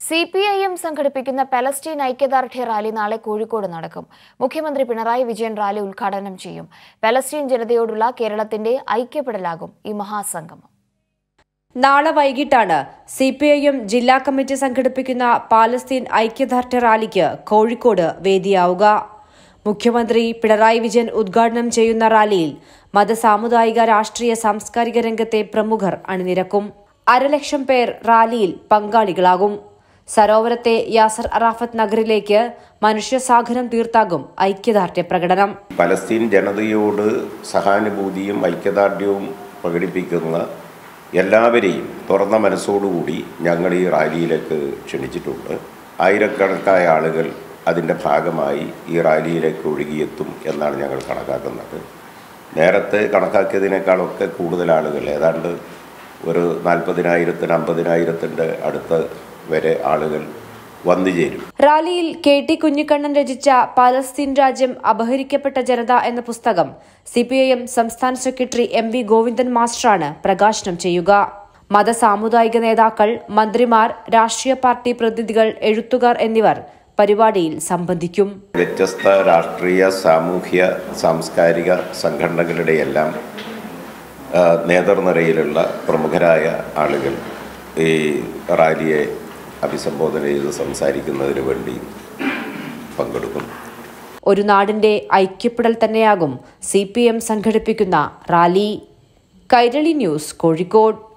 C P I M സംഘടിപ്പിക്കുന്ന Palestine ഐക്യദാർഢ്യ rally നാളെ കോഴിക്കോട് നടക്കും മുഖ്യമന്ത്രി പിണറായി വിജയൻ റാലി ഉദ്ഘാടനം ചെയ്യും പലസ്തീൻ ജനതയോടുള്ള കേരളത്തിന്റെ ഐക്യപ്പെടലാകും ഈ മഹാസംഗമം നാളെ വൈകിട്ടാണ് സി പി ഐ എം ജില്ലാ കമ്മിറ്റി സംഘടിപ്പിക്കുന്ന പാലസ്തീൻ ഐക്യദാർഢ്യ റാലിക്ക് കോഴിക്കോട് വേദിയാവുക മുഖ്യമന്ത്രി പിണറായി വിജയൻ ഉദ്ഘാടനം ചെയ്യുന്ന റാലിയിൽ മതസാമുദായിക രാഷ്ട്രീയ സാംസ്കാരിക രംഗത്തെ പ്രമുഖർ അണിനിരക്കും അരലക്ഷം പേർ റാലിയിൽ പങ്കാളികളാകും സരോവരത്തെ യാസർ അറാഫത്ത് നഗറിലേക്ക് മനുഷ്യസാഗരം തീർത്താകും ഐക്യദാർഢ്യ പ്രകടനം പലസ്തീൻ ജനതയോട് സഹാനുഭൂതിയും ഐക്യദാർഢ്യവും പ്രകടിപ്പിക്കുന്ന എല്ലാവരെയും തുറന്ന മനസ്സോടുകൂടി ഞങ്ങൾ ഈ റാലിയിലേക്ക് ക്ഷണിച്ചിട്ടുണ്ട് ആയിരക്കണക്കായ ആളുകൾ അതിൻ്റെ ഭാഗമായി ഈ റാലിയിലേക്ക് ഒഴുകിയെത്തും എന്നാണ് ഞങ്ങൾ കണക്കാക്കുന്നത് നേരത്തെ കണക്കാക്കിയതിനേക്കാളൊക്കെ കൂടുതൽ ആളുകൾ ഏതാണ്ട് ഒരു നാൽപ്പതിനായിരത്തിന് അമ്പതിനായിരത്തിൻ്റെ അടുത്ത് വരെ ആളുകൾ വന്നു ചേരും റാലിയിൽ കെ ടി കുഞ്ഞിക്കണ്ണൻ രചിച്ച പലസ്തീൻ രാജ്യം അപഹരിക്കപ്പെട്ട ജനത എന്ന പുസ്തകം സിപിഐഎം സംസ്ഥാന സെക്രട്ടറി എം വി ഗോവിന്ദൻ മാസ്റ്ററാണ് പ്രകാശനം ചെയ്യുക മത സാമുദായിക നേതാക്കൾ മന്ത്രിമാർ രാഷ്ട്രീയ പാർട്ടി പ്രതിനിധികൾ എഴുത്തുകാർ എന്നിവർ പരിപാടിയിൽ സംബന്ധിക്കും വ്യത്യസ്ത രാഷ്ട്രീയ സാമൂഹ്യ സാംസ്കാരിക സംഘടനകളുടെയെല്ലാം ആ, നേതൃനിരയിലുള്ള പ്രമുഖരായ ആളുകൾ ഈ റാലിയെ അഭിസംബോധന ചെയ്ത് സംസാരിക്കുന്നതിന് വേണ്ടി പങ്കെടുക്കും ഒരു നാടിന്റെ ഐക്യപ്പെടൽ തന്നെയാകും സി പി എം സംഘടിപ്പിക്കുന്ന റാലി കൈരളി ന്യൂസ് കോഴിക്കോട്